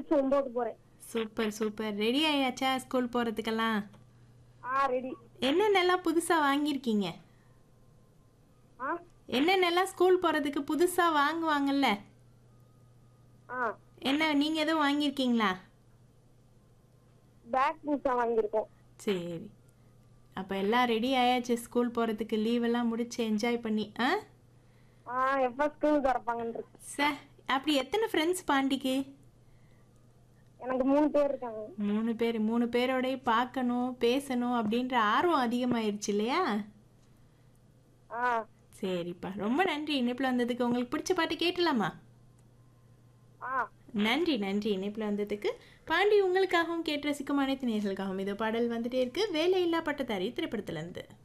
class ஒன்பது போறேன் super super ready ஆயாச்சா ஸ்கூல் போகிறதுக்கெல்லாம் ஆ ரெடி என்னென்னலாம் புதுசாக வாங்கியிருக்கீங்க ஆ என்னென்னலாம் ஸ்கூல் போகிறதுக்கு புதுசாக வாங்குவாங்கல்ல ஆ என்ன நீங்கள் எதுவும் வாங்கியிருக்கீங்களா பேக் புதுசா வாங்கியிருக்கோம் சரி அப்போ எல்லாம் ரெடி ஆயாச்சு ஸ்கூல் போகிறதுக்கு லீவெல்லாம் முடிச்சு என்ஜாய் பண்ணி ஆ ஆ எப்ப ஸ்கூல் திறப்பாங்கன்னு இருக்கு சே அப்படி எத்தனை ஃப்ரெண்ட்ஸ் பாண்டிக்கு எனக்கு மூணு பேர் இருக்காங்க மூணு பேர் மூணு பேரோடய பார்க்கணும் பேசணும் அப்படின்ற ஆர்வம் அதிகமாயிருச்சு இல்லையா ஆ சரிப்பா ரொம்ப நன்றி இணைப்பில் வந்ததுக்கு உங்களுக்கு பிடிச்ச பாட்டு கேட்டலாமா ஆ நன்றி நன்றி இணைப்பில் வந்ததுக்கு பாண்டி உங்களுக்காகவும் கேட்டு ரசிக்கும் அனைத்து நேர்களுக்காகவும் இதோ பாடல் வந்துட்டே இருக்கு வேலையில்லா பட்டதாரி திரைப்படத்துலேருந்து